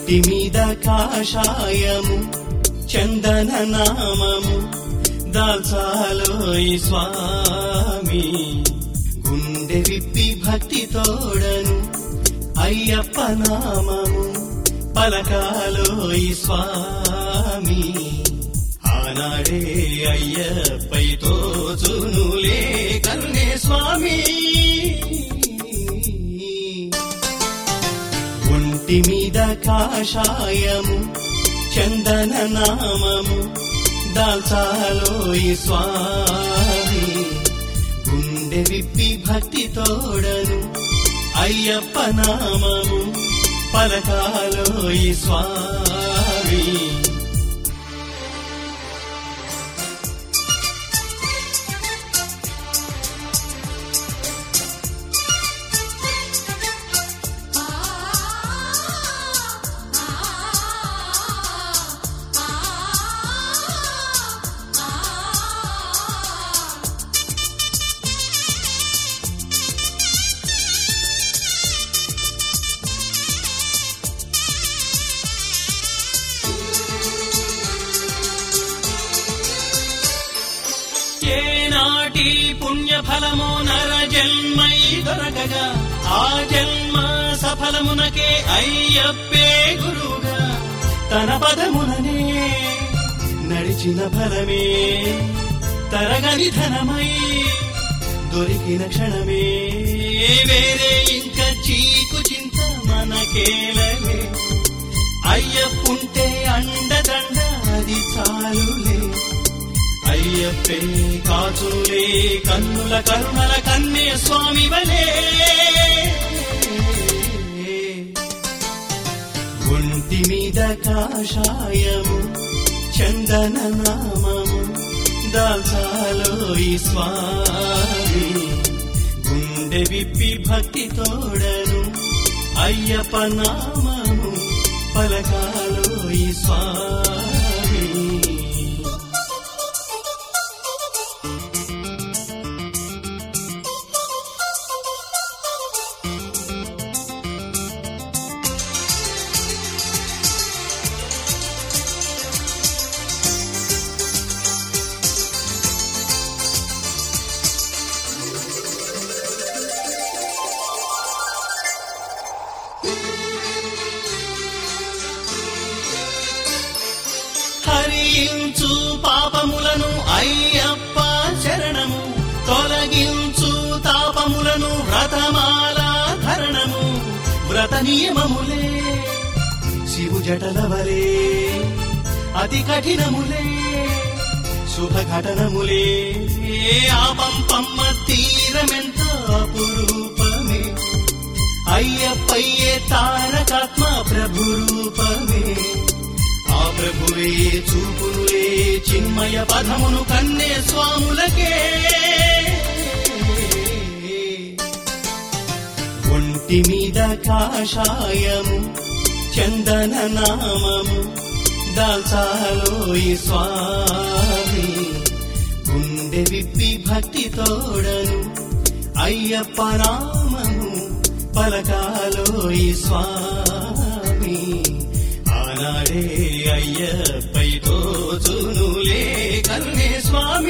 ఒంటి మీద కాషాయము చందన నామము దాల్చాలోయి స్వామి గుండె విప్పి భక్తి తోడను అయ్యప్ప నామము పలకాలోయి స్వామి ఆనాడే అయ్యప్పై తోచునులే కరుణే స్వామి ఒంటి మీద కాషాయము చందన నామము దాల్చాలోయి స్వామి గుండె విప్పి భక్తి తోడను అయ్యప్ప నామము పలకాలోయి స్వామి ఏనాటి పుణ్య ఫలము నర జన్మై దొరకగా ఆ జన్మ సఫలమునకే అయ్యప్పే గురుగా తన పదముననే నడిచిన ఫలమే తరగని ధనమై దొరికిన క్షణమే వేరే ఇంకా చీకు చింత మనకేలవే అయ్యప్పుంటే అండదండ అది చాలులే అయ్యప్పే కాచులే కన్నుల కరుణల కన్నే స్వామి వలే ఒంటి మీద కాషాయము చందన నామము దాల్చాలోయి స్వామి గుండె విప్పి భక్తి తోడను అయ్యప్ప నామము పలకాలోయి స్వామి హరించు పాపములను అయ్యప్ప శరణము తొలగించు తాపములను వ్రతమాల ధరణము వ్రత నియమములే శివు జటలవలే అతి కఠినములే శుభ ఘటనములే ఆ పంపమ్మ తీరమెంత అపురూపమే అయ్యప్పయ్యే తారకాత్మ ప్రభు రూపమే ఆ ప్రభువే చూపునులే చిన్మయ పదమును కన్నే స్వాములకే ఒంటి మీద కాషాయము చందన నామము దాల్చాలోయి స్వామి గుండె విప్పి భక్తి తోడను అయ్యప్ప నామము పలకాలోయి స్వామి ఆనాడే అయ్యప్పై తోచునులే కరుణే స్వామి